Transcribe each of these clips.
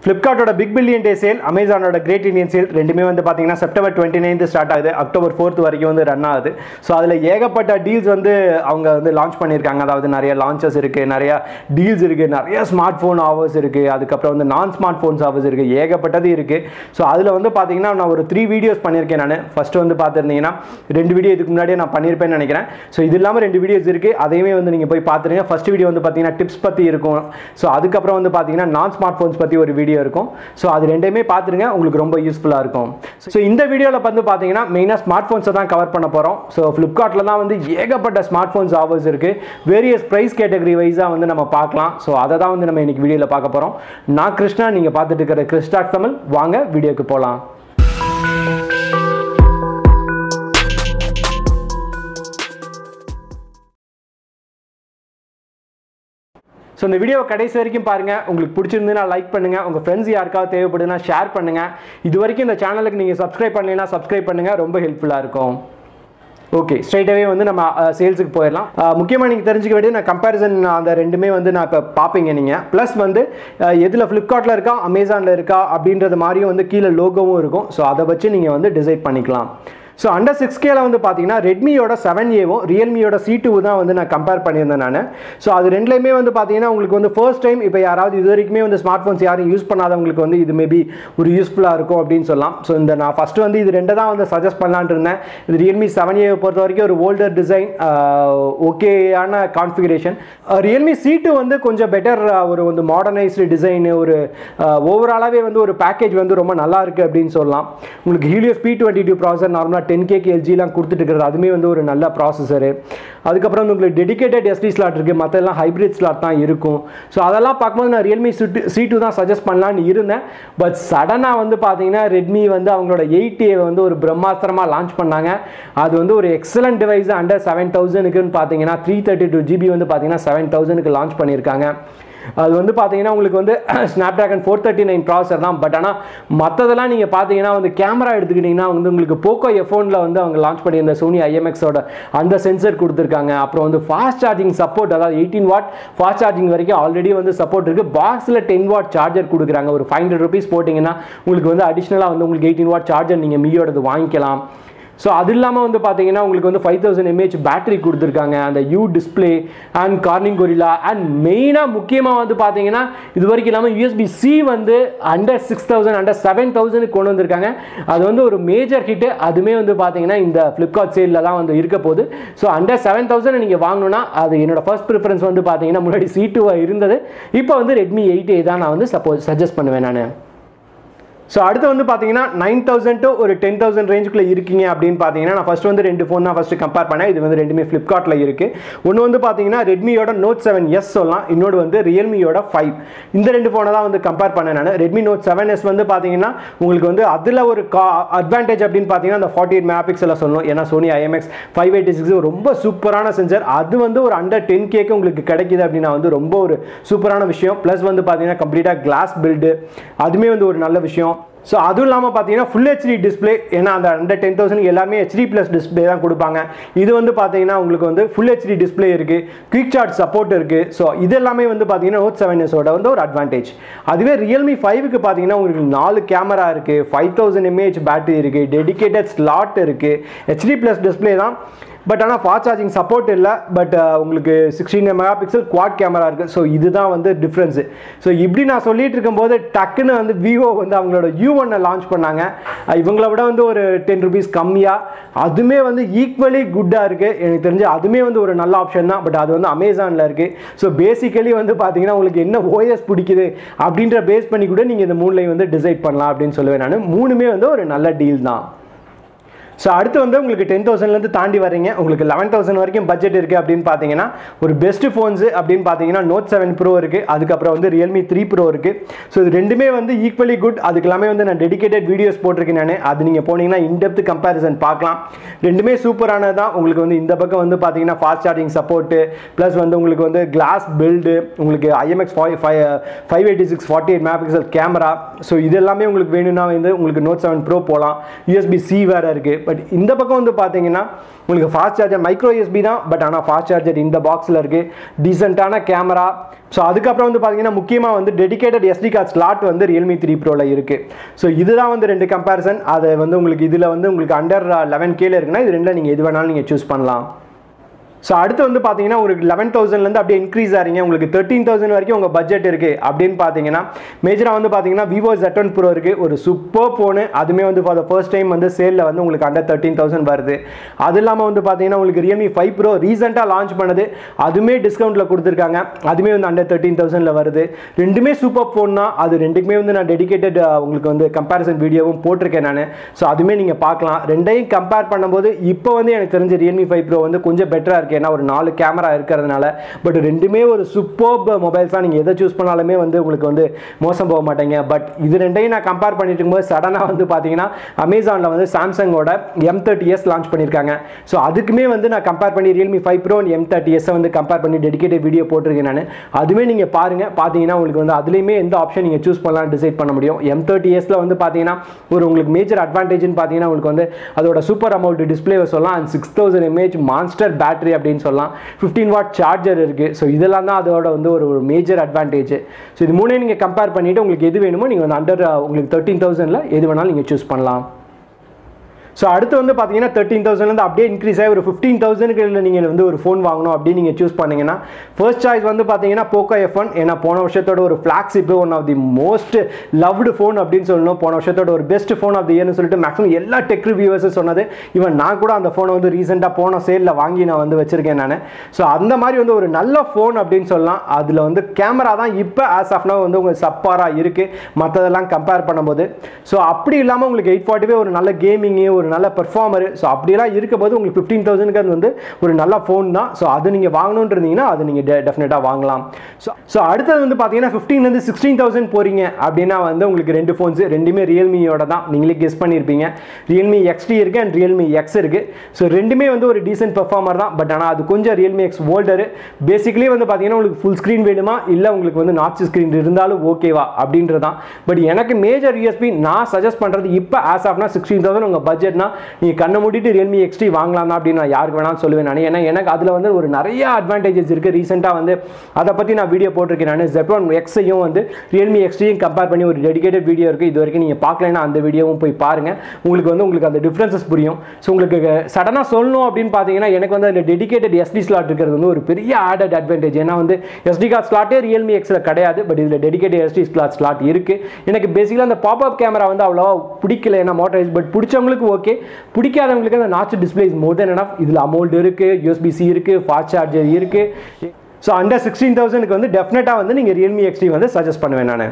ஃப்ளிப்கார்ட்டோட big billion day sale அமேசானோட great Indian sale ரெண்டுமே வந்து பார்த்தீங்கன்னா செப்டம்பர் டுவெண்ட்டி நைன்த் ஸ்டார்ட் ஆகுது அக்டோபர் ஃபோர்த் வரைக்கும் வந்து ரன் ஆகுது ஸோ அதில் ஏகப்பட்ட டீல்ஸ் வந்து அவங்க வந்து லான்ச் பண்ணியிருக்காங்க அதாவது நிறைய லான்ச்சஸ் இருக்குது நிறைய டீல்ஸ் இருக்குது நிறைய ஸ்மார்ட் ஃபோன் ஆஃபர்ஸ் இருக்குது அதுக்கப்புறம் வந்து நான் ஸ்மார்ட் ஃபோன்ஸ் ஆஃபர்ஸ் இருக்குது ஏகப்பட்டது இருக்குது ஸோ அதில் வந்து பார்த்தீங்கன்னா நான் ஒரு த்ரீ வீடியோஸ் பண்ணியிருக்கேன் நான் ஃபஸ்ட்டு வந்து பார்த்துருந்தீங்கன்னா ரெண்டு வீடியோ இதுக்கு முன்னாடியே நான் பண்ணியிருப்பேன்னு நினைக்கிறேன் ஸோ இது இல்லாமல் ரெண்டு வீடியோஸ் இருக்குது அதையுமே வந்து நீங்கள் போய் பார்த்துருங்க ஃபஸ்ட் வீடியோ வந்து பார்த்தீங்கன்னா டிப்ஸ் பற்றி இருக்கும் ஸோ அதுக்கப்புறம் வந்து பார்த்தீங்கன்னா நான் ஸ்மார்ட் ஃபோன்ஸ் பற்றி ஒரு வீடியோ இருக்கும் ஸோ அது ரெண்டையுமே பார்த்துருங்க உங்களுக்கு ரொம்ப யூஸ்ஃபுல்லாக இருக்கும் ஸோ இந்த வீடியோவில் வந்து பார்த்தீங்கன்னா மெயினாக ஸ்மார்ட் ஃபோன்ஸை தான் கவர் பண்ண போகிறோம் ஸோ ஃப்ளிப்கார்ட்டில் தான் வந்து ஏகப்பட்ட ஸ்மார்ட் ஃபோன்ஸ் ஆஃபர்ஸ் இருக்குது வேரியஸ் ப்ரைஸ் கேட்டகரி வைஸாக வந்து நம்ம பார்க்கலாம் ஸோ அதை தான் வந்து நம்ம இன்னைக்கு வீடியோவில் பார்க்க போகிறோம் நான் கிருஷ்ணா நீங்கள் பார்த்துட்டு இருக்கிற கிறிஸ்டாக் தமிழ் வாங்க வீடியோக்கு போகலாம் ஸோ இந்த வீடியோவை கடைசி வரைக்கும் பாருங்கள் உங்களுக்கு பிடிச்சிருந்துன்னா லைக் பண்ணுங்கள் உங்கள் ஃப்ரெண்ட்ஸ் யாருக்காவது தேவைப்படுதுன்னா ஷேர் பண்ணுங்கள் இது வரைக்கும் இந்த சேனலுக்கு நீங்கள் சப்ஸ்கிரைப் பண்ணலைன்னா சப்ஸ்கிரைப் பண்ணுங்கள் ரொம்ப ஹெல்ப்ஃபுல்லாக இருக்கும் ஓகே ஸ்ட்ரைட்டாகவே வந்து நம்ம சேல்ஸுக்கு போயிடலாம் முக்கியமாக நீங்கள் தெரிஞ்சுக்க வேண்டியது நான் கம்பேரிசன் அந்த ரெண்டுமே வந்து நான் இப்போ பார்ப்பீங்க நீங்கள் ப்ளஸ் வந்து எதில் ஃப்ளிப்கார்ட்டில் இருக்கா அமேசானில் இருக்கா அப்படின்றது மாதிரியும் வந்து கீழே லோகோவும் இருக்கும் ஸோ அதை வச்சு நீங்கள் வந்து டிசைட் பண்ணிக்கலாம் ஸோ அண்டர் சிக்ஸ் கேல வந்து பார்த்தீங்கன்னா ரெட்மியோட செவன் ஏவும் ரியல்மியோட சி டூ தான் வந்து நான் கம்பேர் பண்ணியிருந்தேன் நான் ஸோ அது ரெண்டுலேயுமே வந்து பார்த்தீங்கன்னா உங்களுக்கு வந்து ஃபர்ஸ்ட் டைம் இப்போ யாராவது இது வரைக்குமே வந்து ஸ்மார்ட் ஃபோன்ஸ் யாரும் யூஸ் பண்ணாதவங்களுக்கு வந்து இது மேபி ஒரு யூஸ்ஃபுல்லாக இருக்கும் அப்படின்னு சொல்லலாம் ஸோ இந்த நான் ஃபஸ்ட்டு வந்து இது ரெண்டு தான் வந்து சஜஸ்ட் பண்ணலான்ட்டு இருந்தேன் இது ரியல்மி செவன் ஏவை பொறுத்த வரைக்கும் ஒரு ஓல்டர் டிசைன் ஓகேயான கான்ஃபிகரேஷன் ரியல்மி சி டூ வந்து கொஞ்சம் பெட்டர் ஒரு வந்து மாடர்னைஸ்டு டிசைனு ஒரு ஓவராலாகவே வந்து ஒரு பேக்கேஜ் வந்து ரொம்ப நல்லா இருக்குது அப்படின்னு சொல்லலாம் உங்களுக்கு ஹீலியோஸ் பி டுவெண்ட்டி டூ ப்ராசர் நார்மலாக டென் கேக்கு எல்ஜிலாம் கொடுத்துட்டு இருக்கிறது அதுவுமே வந்து ஒரு நல்ல ப்ராசஸரு அதுக்கப்புறம் வந்து உங்களுக்கு டெடிகேட்டட் எஸ்டி ஸ்லாட் இருக்குது மற்றெல்லாம் ஹைப்ரிட் ஸ்லாட் தான் இருக்கும் ஸோ அதெல்லாம் பார்க்கும்போது நான் ரியல்மி சிட்டு சி டூ தான் சஜஸ்ட் பண்ணலான்னு இருந்தேன் பட் சடனாக வந்து பார்த்தீங்கன்னா ரெட்மி வந்து அவங்களோட எயிட் ஏ வந்து ஒரு பிரம்மாஸ்திரமாக லான்ச் பண்ணாங்க அது வந்து ஒரு எக்ஸலண்ட் டிவைஸ் அண்டர் செவன் தௌசண்ட்க்குன்னு பார்த்தீங்கன்னா த்ரீ தேர்ட்டி டூ ஜிபி வந்து பார்த்தீங்கன்னா செவன் தௌசண்ட்க்கு லான்ச் பண்ணியிருக்காங்க அது வந்து பார்த்தீங்கன்னா உங்களுக்கு வந்து Snapdragon four thirty nine processor தான் பட் ஆனால் மற்றதெல்லாம் நீங்கள் பார்த்தீங்கன்னா வந்து கேமரா எடுத்துக்கிட்டிங்கன்னா வந்து உங்களுக்கு போக்கோ எஃபோனில் வந்து அவங்க லான்ச் பண்ணியிருந்த சோனி ஐஎம்எக்ஸோட அந்த சென்சர் கொடுத்துருக்காங்க அப்புறம் வந்து ஃபாஸ்ட் சார்ஜிங் சப்போர்ட் அதாவது எயிட்டீன் வாட் ஃபாஸ்ட் சார்ஜிங் வரைக்கும் ஆல்ரெடி வந்து சப்போர்ட் இருக்குது பாக்ஸில் டென் வாட் சார்ஜர் கொடுக்குறாங்க ஒரு ஃபைவ் ஹண்ட்ரட் ருபீஸ் போட்டிங்கன்னா உங்களுக்கு வந்து அடிஷ்னலாக வந்து உங்களுக்கு எயிட்டீன் வாட் சார்ஜர் நீங்கள் மியோடது வாங்கிக்கலாம் ஸோ அது இல்லாமல் வந்து பார்த்தீங்கன்னா உங்களுக்கு வந்து ஃபைவ் தௌசண்ட் எம்ஏஹெச் பேட்டரி கொடுத்துருக்காங்க அந்த U display and Corning Gorilla and மெயினாக முக்கியமாக வந்து பார்த்தீங்கன்னா இது வரைக்கும் இல்லாமல் யூஎஸ்பி சி வந்து under six thousand under seven thousand கொண்டு வந்திருக்காங்க அது வந்து ஒரு மேஜர் ஹிட்டு அதுவுமே வந்து பார்த்தீங்கன்னா இந்த ஃப்ளிப்கார்ட் சேலில் தான் வந்து இருக்க போகுது ஸோ அண்டர் செவன் தௌசண்ட் நீங்கள் வாங்கணும்னா அது என்னோட ஃபர்ஸ்ட் ப்ரிஃபரன்ஸ் வந்து பார்த்தீங்கன்னா முன்னாடி சி டூவாக இருந்தது இப்போ வந்து ரெட்மி எயிட் ஏ தான் நான் வந்து சப்போஸ் சஜஸ்ட் பண்ணுவேன் நான் ஸோ அடுத்து வந்து பார்த்தீங்கன்னா நைன் தௌசண்ட் டு ஒரு டென் தௌசண்ட் ரேஞ்சுக்குள்ளே இருக்கீங்க அப்படின்னு பார்த்தீங்கன்னா நான் ஃபஸ்ட் வந்து ரெண்டு ஃபோன் தான் ஃபஸ்ட்டு கம்பேர் பண்ணேன் இது வந்து ரெண்டுமே ஃப்ளிப்கார்ட்டில் இருக்குது ஒன்று வந்து பார்த்தீங்கன்னா ரெட்மியோட நோட் செவன் எஸ் சொல்லலாம் இன்னொரு வந்து ரியல்மியோட ஃபைவ் இந்த ரெண்டு ஃபோனை தான் வந்து கம்பேர் பண்ணேன் நான் ரெட்மி நோட் செவன் எஸ் வந்து பார்த்தீங்கன்னா உங்களுக்கு வந்து அதில் ஒரு கா அட்வான்டேஜ் அப்படின்னு பார்த்தீங்கன்னா அந்த ஃபார்ட்டி எயிட் மெகா பிக்சலில் சொல்லணும் ஏன்னா Sony IMX five eighty six ரொம்ப சூப்பரான சென்சர் அது வந்து ஒரு அண்டர் டென் கேக்கு உங்களுக்கு கிடைக்குது அப்படின்னா வந்து ரொம்ப ஒரு சூப்பரான விஷயம் ப்ளஸ் வந்து பார்த்தீங்கன்னா கம்ப்ளீட்டாக கிளாஸ் பில்டு அதுவுமே வந்து ஒரு நல்ல விஷயம் ஸோ அதுவும் இல்லாமல் பார்த்தீங்கன்னா ஃபுல் ஹெச்டி டிஸ்பிளே ஏன்னா அந்த அண்டர் டென் தௌசண்ட் எல்லாமே ஹெச்டி ப்ளஸ் டிஸ்பிளே தான் கொடுப்பாங்க இது வந்து பார்த்தீங்கன்னா உங்களுக்கு வந்து ஃபுல் ஹெச்டி டிஸ்பிளே இருக்குது குயிக் சார்ட் சப்போர்ட் இருக்குது ஸோ இது எல்லாமே வந்து பார்த்தீங்கன்னா நோட் செவன் எஸோட வந்து ஒரு அட்வான்டேஜ் அதுவே ரியல்மி ஃபைவுக்கு பார்த்தீங்கன்னா உங்களுக்கு நாலு கேமரா இருக்குது ஃபைவ் தௌசண்ட் எம்ஏஹெச் பேட்டரி இருக்குது டெடிக்கேட்டட் ஸ்லாட் இருக்குது ஹெச்டி ப்ளஸ் டிஸ்பிளே தான் பட் ஆனால் ஃபாஸ்ட் சார்ஜிங் சப்போர்ட் இல்லை பட் உங்களுக்கு sixteen mega pixel quad camera இருக்குது ஸோ இதுதான் வந்து டிஃப்ரென்ஸு ஸோ இப்படி நான் சொல்லிட்டு இருக்கும்போது டக்குன்னு வந்து விவோ வந்து அவங்களோட யூ ஒன்னை லான்ச் பண்ணாங்க இவங்கள விட வந்து ஒரு டென் ருபீஸ் கம்மியாக அதுவுமே வந்து ஈக்குவலி குட்டாக இருக்குது எனக்கு தெரிஞ்சு அதுவுமே வந்து ஒரு நல்ல ஆப்ஷன் தான் பட் அது வந்து அமேசானில் இருக்குது ஸோ பேசிக்கலி வந்து பார்த்தீங்கன்னா உங்களுக்கு என்ன ஓஎஸ் பிடிக்குது அப்படின்ற பேஸ் பண்ணி கூட நீங்கள் இந்த மூணுலையும் வந்து டிசைட் பண்ணலாம் அப்படின்னு சொல்லுவேன் நான் மூணுமே வந்து ஒரு நல்ல டீல் தான் ஸோ அடுத்து வந்து உங்களுக்கு டென் தௌசண்ட்லேருந்து தாண்டி வரீங்க உங்களுக்கு லெவன் தௌசண்ட் வரைக்கும் பட்ஜெட் இருக்குது அப்படின்னு பார்த்தீங்கன்னா ஒரு பெஸ்ட் ஃபோன்ஸு அப்படின்னு பார்த்தீங்கன்னா நோட் செவன் ப்ரோ இருக்குது அதுக்கப்புறம் வந்து ரியல்மி த்ரீ ப்ரோ இருக்குது ஸோ இது ரெண்டுமே வந்து ஈக்குவலி குட் அதுக்கு எல்லாமே வந்து நான் டெடிகேட்டட் வீடியோஸ் போட்டிருக்கேன் நான் அது நீங்கள் போனீங்கன்னா இன்டெப்த் கம்பேரிசன் பார்க்கலாம் ரெண்டுமே சூப்பரானது தான் உங்களுக்கு வந்து இந்த பக்கம் வந்து பார்த்தீங்கன்னா ஃபாஸ்ட் சார்ஜிங் சப்போர்ட்டு ப்ளஸ் வந்து உங்களுக்கு வந்து கிளாஸ் பில்டு உங்களுக்கு IMX five five five eighty six forty eight mega pixel camera so இது எல்லாமே உங்களுக்கு வேணும்னா வந்து உங்களுக்கு நோட் செவன் ப்ரோ போகலாம் யூஎஸ்பி சி வேறு இருக்குது பட் இந்த பக்கம் வந்து பார்த்தீங்கன்னா உங்களுக்கு ஃபாஸ்ட் சார்ஜர் மைக்ரோ யூஎஸ்பி தான் பட் ஆனால் ஃபாஸ்ட் சார்ஜர் இந்த பாக்ஸில் இருக்குது டீசெண்டான கேமரா ஸோ அதுக்கப்புறம் வந்து பார்த்தீங்கன்னா முக்கியமாக வந்து டெடிகேட்டட் எஸ்டி கார்டு ஸ்லாட் வந்து ரியல்மி த்ரீ ப்ரோவில் இருக்குது ஸோ இதுதான் வந்து ரெண்டு கம்பேரிசன் அதை வந்து உங்களுக்கு இதில் வந்து உங்களுக்கு அண்டர் லெவன் கேல இருக்குன்னா இது ரெண்டில் நீங்கள் எது வேணாலும் நீங்கள் சூஸ் பண்ணலாம் ஸோ அடுத்து வந்து பார்த்தீங்கன்னா உங்களுக்கு லெவன் தௌசண்ட்லேருந்து அப்படியே இன்க்ரீஸ் ஆகிறீங்க உங்களுக்கு தேர்ட்டீன் தௌசண்ட் வரைக்கும் உங்கள் பட்ஜெட் இருக்குது அப்படின்னு பார்த்தீங்கன்னா மேஜராக வந்து பார்த்தீங்கன்னா விவோ Z1 ஒன் ப்ரோ இருக்குது ஒரு சூப்பர் ஃபோனு அதுவுமே வந்து ஃபார் த ஃபர்ஸ்ட் டைம் வந்து சேலில் வந்து உங்களுக்கு அண்டர் தேர்ட்டீன் தௌசண்ட் வருது அது இல்லாமல் வந்து பார்த்தீங்கன்னா உங்களுக்கு ரியல்மி ஃபைவ் ப்ரோ ரீசெண்டாக லான்ச் பண்ணது அதுவுமே டிஸ்கவுண்ட்டில் கொடுத்துருக்காங்க அதுவுமே வந்து அண்டர் தேர்ட்டீன் தௌசண்டில் வருது ரெண்டுமே சூப்பர் ஃபோன் தான் அது ரெண்டுக்குமே வந்து நான் டெடிகேட்டட் உங்களுக்கு வந்து கம்பேரிசன் வீடியோவும் போட்டிருக்கேன் நான் ஸோ அதுவுமே நீங்கள் பார்க்கலாம் ரெண்டையும் கம்பேர் பண்ணும்போது இப்போ வந்து எனக்கு தெரிஞ்ச ரியல்மி ஃபைவ் ப்ரோ வந்து கொஞ்சம் பெட்டராக இருக்குது ஏன்னா ஒரு நாலு கேமரா இருக்கிறதுனால பட் ரெண்டுமே ஒரு சூப்பர் மொபைல்ஸ் தான் நீங்கள் எதை சூஸ் பண்ணாலுமே வந்து உங்களுக்கு வந்து மோசம் போக மாட்டீங்க பட் இது ரெண்டையும் நான் கம்பேர் பண்ணிட்டு இருக்கும்போது சடனாக வந்து பார்த்தீங்கன்னா அமேசானில் வந்து சாம்சங்கோட எம் தேர்ட்டி எஸ் லான்ச் பண்ணியிருக்காங்க ஸோ அதுக்குமே வந்து நான் கம்பேர் பண்ணி Realme five Pro M thirty எஸ்ஸை வந்து கம்பேர் பண்ணி டெடிகேட்டட் வீடியோ போட்டிருக்கேன் நான் அதுவுமே நீங்கள் பாருங்கள் பார்த்தீங்கன்னா உங்களுக்கு வந்து அதுலேயுமே எந்த ஆப்ஷன் நீங்கள் சூஸ் பண்ணலாம் டிசைட் பண்ண முடியும் எம் தேர்ட்டி எஸ்ல வந்து பார்த்தீங்கன்னா ஒரு உங்களுக்கு மேஜர் அட்வான்டேஜ்னு பார்த்தீங்கன்னா உங்களுக்கு வந்து அதோட சூப்பர் அமௌண்ட் டிஸ்பிளே சொல்லலாம் and six thousand mAh monster battery அப்படின்னு சொல்லலாம் ஃபிஃப்டீன் வாட் சார்ஜர் இருக்குது ஸோ இதெல்லாம் தான் அதோட வந்து ஒரு ஒரு மேஜர் அட்வான்டேஜ் ஸோ இது மூணே நீங்கள் கம்பேர் பண்ணிவிட்டு உங்களுக்கு எது வேணுமோ நீங்கள் வந்து அண்டர் உங்களுக்கு தேர்ட்டீன் தௌசண்டில் எது வேணாலும் நீங்கள் சூஸ் பண்ணலாம் ஸோ அடுத்து வந்து பார்த்தீங்கன்னா தேர்ட்டீன் தௌசண்ட்லேருந்து அப்படியே இன்க்ரீஸ் ஆகி ஒரு ஃபிஃப்டீன் தௌசண்ட்க்கு நீங்கள் வந்து ஒரு ஃபோன் வாங்கணும் அப்படின்னு நீங்கள் சூஸ் பண்ணீங்கன்னா ஃபர்ஸ்ட் சாய்ஸ் வந்து பார்த்தீங்கன்னா போக்கோ எஃப் ஒன் ஏன்னா போன வருஷத்தோட ஒரு flagship one of the most loved phone அப்படின்னு சொல்லணும் போன வருஷத்தோட ஒரு பெஸ்ட் ஃபோன் ஆஃப் தி இயர்னு சொல்லிட்டு மேக்ஸிமம் எல்லா டெக் ரிவியூவர்ஸும் சொன்னது ஈவன் நான் கூட அந்த ஃபோனை வந்து ரீசெண்டாக போன சேலில் வாங்கி நான் வந்து வச்சிருக்கேன் நான் ஸோ அந்த மாதிரி வந்து ஒரு நல்ல ஃபோன் அப்படின்னு சொல்லலாம் அதில் வந்து கேமரா தான் இப்போ ஆஸ் ஆஃப் நோ வந்து உங்களுக்கு சப்பாராக இருக்குது மற்றதெல்லாம் கம்பேர் பண்ணும்போது ஸோ அப்படி இல்லாமல் உங்களுக்கு எயிட் ஃபார்ட்டிவே ஒரு நல்ல கேமிங்கு ஒரு நல்ல பெர்ஃபார்மர் ஸோ அப்படியெல்லாம் இருக்கும்போது உங்களுக்கு ஃபிஃப்டீன் தௌசண்ட்க்கு அது வந்து ஒரு நல்ல ஃபோன் தான் ஸோ அது நீங்கள் வாங்கணும்னு இருந்தீங்கன்னா அது நீங்கள் டெஃபினட்டாக வாங்கலாம் ஸோ ஸோ அடுத்தது வந்து பார்த்தீங்கன்னா ஃபிஃப்டீன்லேருந்து சிக்ஸ்டீன் தௌசண்ட் போகிறீங்க அப்படின்னா வந்து உங்களுக்கு ரெண்டு ஃபோன்ஸ் ரெண்டுமே ரியல்மியோட தான் நீங்களே கெஸ் பண்ணியிருப்பீங்க ரியல்மி எக்ஸ்டி இருக்குது அண்ட் ரியல்மி எக்ஸ் இருக்குது ஸோ ரெண்டுமே வந்து ஒரு டீசென்ட் பெர்ஃபார்மர் தான் பட் ஆனால் அது கொஞ்சம் ரியல்மி எக்ஸ் ஓல்டரு பேசிக்கலி வந்து பார்த்தீங்கன்னா உங்களுக்கு ஃபுல் ஸ்க்ரீன் வேணுமா இல்லை உங்களுக்கு வந்து நாச் ஸ்க்ரீன் இருந்தாலும் ஓகேவா அப்படின்றது தான் பட் எனக்கு மேஜர் யூஎஸ்பி நான் சஜஸ்ட் பண்ணுறது இப்போ ஆஸ் ஆஃப்னா சிக்ஸ்டீன் தௌசண்ட் உங்கள் பட்ஜெட்னா நீங்கள் கண்ணை மூடிட்டு ரியல்மி எக்ஸ்டி வாங்கலாம் தான் அப்படின்னு நான் யாருக்கு வேணாலும் சொல்லுவேன் நான் ஏன்னா எனக்கு அதில் வந்து ஒரு நிறைய அட்வான்டேஜஸ் இருக்குது ரீசெண்டாக வந்து அதை பற்றி நான் வீடியோ போட்டிருக்கேன் நான் ஜெட் ஒன் எக்ஸையும் வந்து ரியல்மி எக்ஸ்டியும் கம்பேர் பண்ணி ஒரு டெடிகேட்டட் வீடியோ இருக்குது இது வரைக்கும் நீங்கள் பார்க்கலைன்னா அந்த வீடியோவும் போய் பாருங்கள் உங்களுக்கு வந்து உங்களுக்கு அந்த டிஃப்ரென்சஸ் புரியும் ஸோ உங்களுக்கு சடனாக சொல்லணும் அப்படின்னு பார்த்தீங்கன்னா எனக்கு வந்து அதில் டெடிகேட்டட் எஸ்டி ஸ்லாட் இருக்கிறது வந்து ஒரு பெரிய ஆடட் அட்வான்டேஜ் ஏன்னா வந்து எஸ்டி கார்டு ஸ்லாட்டே ரியல்மி எக்ஸில் கிடையாது பட் இதில் டெடிகேட்டட் எஸ்டி ஸ்லாட் ஸ்லாட் இருக்குது எனக்கு பேசிக்கலாக அந்த பாப்அப் கேமரா வந்து அவ்வளோவா பிடிக்கல ஏன்னா மோட்டரைஸ் பட் பிடிச்சவங்களுக்கு ஓகே பிடிக்காதவங்களுக்கு அந்த notch display is more than enough இதில் அமௌண்ட் இருக்குது யூஎஸ்பி சி இருக்குது ஃபாஸ்ட் சார்ஜர் இருக்குது ஸோ அண்டர் சிக்ஸ்டீன் தௌசண்ட்க்கு வந்து டெஃபினட்டாக வந்து நீங்கள் ரியல்மி எக்ஸ்டி வந்து சஜஸ்ட் பண்ணுவேன் நான்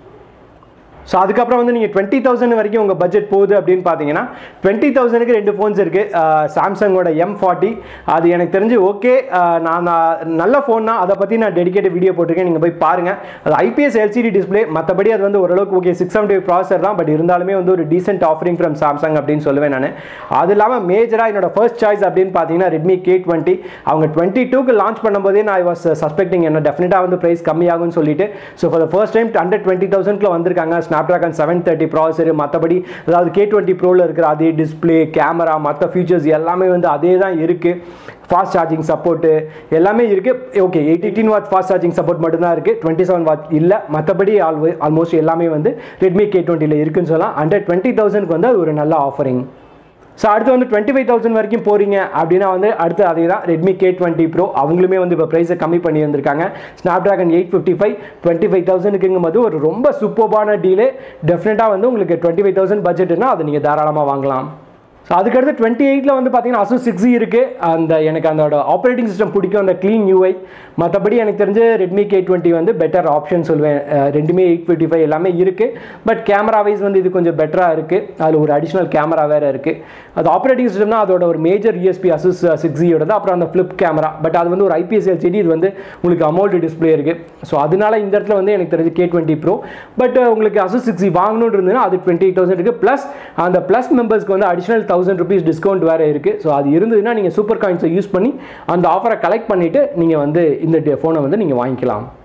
ஸோ அதுக்கப்புறம் வந்து நீங்கள் டுவெண்ட்டி தௌசண்ட் வரைக்கும் உங்கள் பட்ஜெட் போகுது அப்படின்னு பார்த்தீங்கன்னா டுவெண்ட்டி தௌசண்ட்க்கு ரெண்டு ஃபோன்ஸ் இருக்குது சாம்சங்கோட எம் ஃபார்ட்டி அது எனக்கு தெரிஞ்சு ஓகே நான் நான் நல்ல ஃபோன் தான் அதை பற்றி நான் டெடிகேட்டட் வீடியோ போட்டிருக்கேன் நீங்கள் போய் பாருங்கள் அது ஐபிஎஸ் எல்சிடி டிஸ்பிளே மற்றபடி அது வந்து ஓரளவுக்கு ஓகே சிக்ஸ் செவன்டி ப்ராசர் தான் பட் இருந்தாலுமே வந்து ஒரு டீசென்ட் ஆஃபரிங் ஃப்ரம் சாம்சங் அப்படின்னு சொல்லுவேன் நான் அது இல்லாமல் மேஜராக என்னோட ஃபர்ஸ்ட் சாய்ஸ் அப்படின்னு பார்த்தீங்கன்னா ரெட்மி கே டுவெண்ட்டி அவங்க டுவெண்ட்டி டூக்கு லான்ச் பண்ணும்போதே நான் ஐ வாஸ் சஸ்பெக்டிங் என்ன டெஃபினட்டாக வந்து ப்ரைஸ் கம்மியாகும்னு சொல்லிட்டு so for the first time under twenty தௌசண்ட்ல வந்திருக்காங்க ஸ்னாப்ட்ராகன் செவன் தேர்ட்டி ப்ராசர் மற்றபடி அதாவது கே டுவெண்ட்டி ப்ரோவில் இருக்கிற அதே டிஸ்பிளே கேமரா மற்ற ஃபீச்சர்ஸ் எல்லாமே வந்து அதே தான் இருக்குது ஃபாஸ்ட் சார்ஜிங் சப்போர்ட்டு எல்லாமே இருக்குது okay eight eighteen watt fast charging support மட்டும்தான் இருக்குது டுவெண்ட்டி செவன் வாட் இல்லை மற்றபடி ஆல் ஆல்மோஸ்ட் எல்லாமே வந்து ரெட்மி கே டுவெண்ட்டியில் இருக்குன்னு சொல்லலாம் அண்டர் டுவெண்ட்டி தௌசண்ட்க்கு வந்து அது ஒரு நல்ல ஆஃபரிங் ஸோ அடுத்து வந்து டுவெண்ட்டி ஃபைவ் தௌசண்ட் வரைக்கும் போகிறீங்க அப்படின்னா வந்து அடுத்து அதே தான் ரெட்மி கே டுவெண்ட்டி ப்ரோ அவங்களுமே வந்து இப்போ ப்ரைஸை கம்மி பண்ணி வந்திருக்காங்க Snapdragon eight fifty five twenty five தௌசண்ட்க்குங்கும் போது ஒரு ரொம்ப சூப்பர்பான டீலே டெஃபினட்டாக வந்து உங்களுக்கு டுவெண்ட்டி ஃபைவ் தௌசண்ட் பட்ஜெட்னா அதை நீங்கள் தாராளமாக வாங்கலாம் ஸோ அதுக்கடுத்து டுவெண்ட்டி எயிட்டில் வந்து பார்த்தீங்கன்னா அசூஸ் சிக்ஸ் இருக்குது அந்த எனக்கு அதோட ஆப்ரேட்டிங் சிஸ்டம் பிடிக்கும் அந்த க்ளீன் யூஐ மற்றபடி எனக்கு தெரிஞ்சு ரெட்மி கே டுவெண்ட்டி வந்து பெட்டர் ஆப்ஷன் சொல்லுவேன் அஹ் ரெண்டுமே எயிட் ஃபிஃப்டி ஃபைவ் எல்லாமே இருக்குது பட் கேமரா வைஸ் வந்து இது கொஞ்சம் பெட்டராக இருக்குது அதில் ஒரு அடிஷ்னல் கேமரா வேறு இருக்குது அது ஆப்ரேட்டிங் சிஸ்டம்னா அதோட ஒரு மேஜர் யூஎஸ்பி அசூஸ் சிக்ஸ் ஜியோட தான் அப்புறம் அந்த ஃப்ளிப் கேமரா பட் அது வந்து ஒரு ஐபிஎஸ் எல்சிடி இது வந்து உங்களுக்கு அமௌல்டு டிஸ்பிளே இருக்குது ஸோ அதனால இந்த இடத்துல வந்து எனக்கு தெரிஞ்சு கே டுவெண்ட்டி ப்ரோ பட் உங்களுக்கு அசூஸ் சிக்ஸ் ஜி வாங்கணும்னு இருந்ததுன்னா அது டுவெண்ட்டி எயிட் தௌசண்ட் இருக்குது ப்ளஸ் அந்த ப்ளஸ் மெம்பர்ஸ்க்கு வந்து அடிஷனல் தௌசண்ட் ருபீஸ் டிஸ்கவுண்ட் வேறு இருக்குது ஸோ அது இருந்ததுன்னா நீங்கள் சூப்பர் காயின்ஸை யூஸ் பண்ணி அந்த ஆஃபரை கலெக்ட் பண்ணிவிட்டு நீங்கள் வந்து இந்த ஃபோனை வந்து நீங்கள் வாங்கிக்கலாம்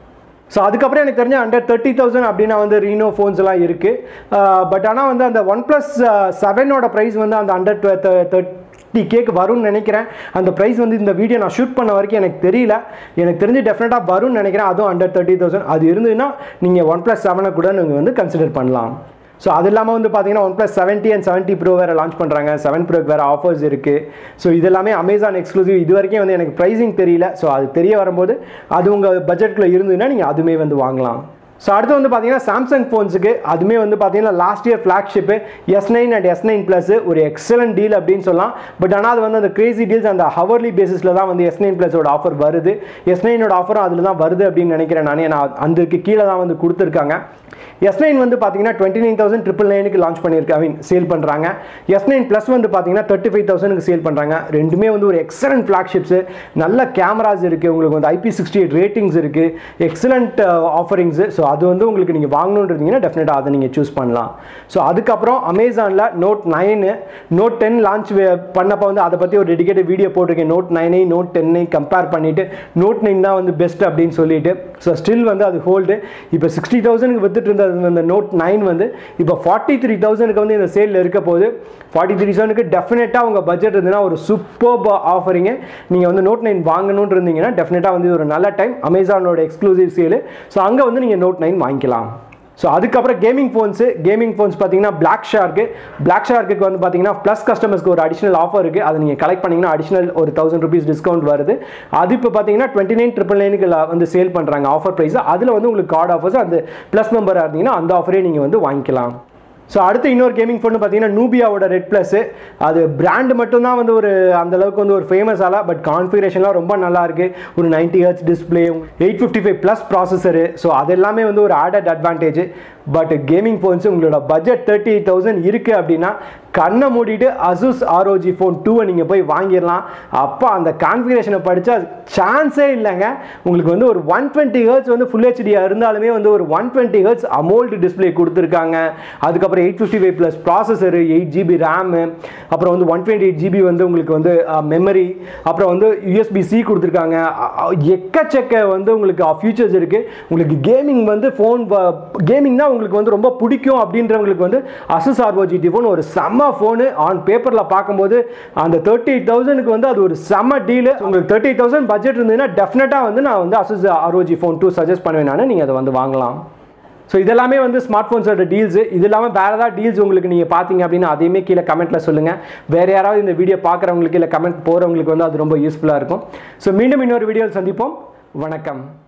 ஸோ அதுக்கப்புறம் எனக்கு தெரிஞ்ச அண்டர் தேர்ட்டி தௌசண்ட் அப்படின்னா வந்து ரீனோ ஃபோன்ஸ் எல்லாம் இருக்குது பட் ஆனால் வந்து அந்த ஒன் ப்ளஸ் செவனோட ப்ரைஸ் வந்து அந்த அண்டர் தேர்ட்டி கேக்கு வரும்னு நினைக்கிறேன் அந்த ப்ரைஸ் வந்து இந்த வீடியோ நான் ஷூட் பண்ண வரைக்கும் எனக்கு தெரியல எனக்கு தெரிஞ்சு டெஃபினட்டாக வரும்னு நினைக்கிறேன் அதுவும் அண்டர் தேர்ட்டி தௌசண்ட் அது இருந்ததுன்னா நீங்கள் ஒன் ப்ளஸ் செவனை கூட நீங்கள் வந்து கன்சிடர் பண்ணலாம் ஸோ அது இல்லாமல் வந்து பார்த்தீங்கன்னா OnePlus seven T and seven T Pro வேறு லான்ச் பண்ணுறாங்க செவன் ப்ரோக்கு வேறு ஆஃபர்ஸ் இருக்குது ஸோ இது எல்லாமே அமேசான் எக்ஸ்க்ளூசிவ் இது வரைக்கும் வந்து எனக்கு ப்ரைஸிங் தெரியல ஸோ அது தெரிய வரும்போது அது உங்கள் பட்ஜெட்டில் இருந்ததுன்னா நீங்கள் அதுவுமே வந்து வாங்கலாம் ஸோ அடுத்து வந்து பார்த்தீங்கன்னா சாம்சங் ஃபோன்ஸுக்கு அதுவுமே வந்து பார்த்தீங்கன்னா last year flagship S nine and S nine plus ஒரு எக்ஸலண்ட் டீல் அப்படின்னு சொல்லலாம் பட் ஆனால் அது வந்து அந்த கிரேசி டீல்ஸ் அந்த ஹவர்லி பேசிஸில் தான் வந்து எஸ் நைன் ப்ளஸோட ஆஃபர் வருது எஸ் நைனோட ஆஃபரும் அதில் தான் வருது அப்படின்னு நினைக்கிறேன் நானே நான் அதுக்கு கீழே தான் வந்து கொடுத்துருக்காங்க எஸ் நைன் வந்து பார்த்தீங்கன்னா டுவெண்ட்டி நைன் தௌசண்ட் ட்ரிபிள் நைனுக்கு லான்ச் பண்ணியிருக்க ஐ மீன் சேல் பண்ணுறாங்க எஸ் நைன் ப்ளஸ் வந்து பார்த்தீங்கன்னா தேர்ட்டி ஃபைவ் தௌசண்ட்க்கு சேல் பண்ணுறாங்க ரெண்டுமே வந்து ஒரு எக்ஸலண்ட் ஃப்ளாக்ஷிப்ஸு நல்ல கேமராஸ் இருக்குது உங்களுக்கு வந்து ஐபி சிக்ஸ்டி எயிட் ரேட்டிங்ஸ் இருக்குது எக்ஸலண்ட் ஆஃபரிங்ஸு ஸோ அது வந்து உங்களுக்கு நீங்கள் வாங்கணுன்றீங்கன்னா டெஃபினட்டாக அதை நீங்கள் சூஸ் பண்ணலாம் ஸோ அதுக்கப்புறம் அமேசானில் Note nine Note ten launch பண்ணப்போ வந்து அதை பற்றி ஒரு டெடிகேட்டட் வீடியோ போட்டிருக்கேன் நோட் நைனை நோட் டென்னை கம்பேர் பண்ணிவிட்டு நோட் நைன் தான் வந்து பெஸ்ட் அப்படின்னு சொல்லிட்டு ஸோ ஸ்டில் வந்து அது ஹோல்டு இப்போ சிக்ஸ்டி தௌசண்ட்க்கு வித்துட்டு இருந்த அந்த நோட் நைன் வந்து இப்போ ஃபார்ட்டி த்ரீ தௌசண்ட்க்கு வந்து இந்த சேலில் இருக்க போது ஃபார்ட்டி த்ரீ தௌசண்ட்க்கு டெஃபினட்டாக உங்கள் பட்ஜெட் இருந்ததுன்னா ஒரு சூப்பர் ஆஃபரிங்க நீங்கள் வந்து நோட் நைன் வாங்கணும்னு இருந்தீங்கன்னா டெஃபினட்டாக வந்து இது ஒரு நல்ல டைம் அமேசானோட எக்ஸ்க்ளூசிவ் சேலு ஸோ அங்கே வந்து நீங்கள் நோட் நைன் வாங்கிக்கலாம் ஸோ அதுக்கப்புறம் கேமிங் ஃபோன்ஸு கேமிங் ஃபோன்ஸ் பார்த்தீங்கன்னா பிளாக் ஷார்க்கு பிளாக் ஷார்க்கு வந்து பார்த்தீங்கன்னா ப்ளஸ் கஸ்டமர்ஸ்க்கு ஒரு அடிஷனல் ஆஃபர் இருக்குது அதை நீங்கள் கலெக்ட் பண்ணிங்கன்னா அடிஷனல் ஒரு தௌசண்ட் ருபீஸ் டிஸ்கவுண்ட் வருது அது இப்போ பார்த்தீங்கன்னா டுவெண்ட்டி நைன் ட்ரிபிள் நைனுக்கு வந்து சேல் பண்ணுறாங்க ஆஃபர் ப்ரைஸ் அதில் வந்து உங்களுக்கு கார்டு ஆஃபர்ஸ் அந்த ப்ளஸ் மெம்பராக இருந்தீங்கன்னா அந்த ஆஃபரே நீங்கள் வந்து வாங்கிக்கலாம் ஸோ அடுத்து இன்னொரு கேமிங் ஃபோன் பார்த்தீங்கன்னா நூபியாவோட ரெட் ப்ளஸ் அது பிராண்ட் மட்டும்தான் வந்து ஒரு அந்த அளவுக்கு வந்து ஒரு ஃபேமஸ் ஆகல பட் கான்ஃபிகரேஷன்லாம் ரொம்ப நல்லா இருக்கு ஒரு ninety hertz display eight fifty five plus processor so அது எல்லாமே வந்து ஒரு added advantage but gaming phones உங்களோட பட்ஜெட் தேர்ட்டி எயிட் தௌசண்ட் இருக்குது அப்படின்னா கண்ணை மூடிட்டு அசூஸ் ஆர்ஓஜி ஃபோன் டூவை நீங்கள் போய் வாங்கிடலாம் அப்போ அந்த கான்ஃபிகரேஷனை படித்தா சான்ஸே இல்லைங்க உங்களுக்கு வந்து ஒரு ஒன் டுவெண்ட்டி ஹர்ட்ஸ் வந்து ஃபுல் ஹெச்டியாக இருந்தாலுமே வந்து ஒரு one twenty hertz AMOLED display கொடுத்துருக்காங்க அதுக்கப்புறம் eight fifty five plus processor eight GB RAM அப்புறம் வந்து ஒன் டுவெண்ட்டி எயிட் ஜிபி வந்து உங்களுக்கு வந்து மெமரி அப்புறம் வந்து யூஎஸ்பி சி கொடுத்துருக்காங்க எக்கச்சக்க வந்து உங்களுக்கு ஃபியூச்சர்ஸ் இருக்குது உங்களுக்கு கேமிங் வந்து ஃபோன் கேமிங் தான் உங்களுக்கு வந்து ரொம்ப பிடிக்கும் அப்படின்றவங்களுக்கு வந்து அசஸ் ஆர்ஓஜி ஃபோன் ஒரு செம்ம ஃபோனு ஆன் பேப்பரில் பார்க்கும்போது அந்த தேர்ட்டி எயிட் தௌசண்ட்க்கு வந்து அது ஒரு செம்ம டீலு உங்களுக்கு தேர்ட்டி எயிட் தௌசண்ட் பட்ஜெட் இருந்ததுன்னா டெஃபினட்டாக வந்து நான் வந்து Asus ROG phone two suggest பண்ணுவேன் நான் நீங்கள் அதை வந்து வாங்கலாம் ஸோ இதெல்லாமே வந்து ஸ்மார்ட் ஃபோன்ஸோட டீல்ஸ் இது இல்லாமல் வேறு ஏதாவது டீல்ஸ் உங்களுக்கு நீங்கள் பார்த்தீங்க அப்படின்னா அதையுமே கீழே கமெண்ட்டில் சொல்லுங்கள் வேறு யாராவது இந்த வீடியோ பார்க்குறவங்களுக்கு இல்லை கமெண்ட் போகிறவங்களுக்கு வந்து அது ரொம்ப யூஸ்ஃபுல்லாக இருக்கும் ஸோ மீண்டும் இன்னொரு வீடியோவில் சந்திப்போம் வணக்கம்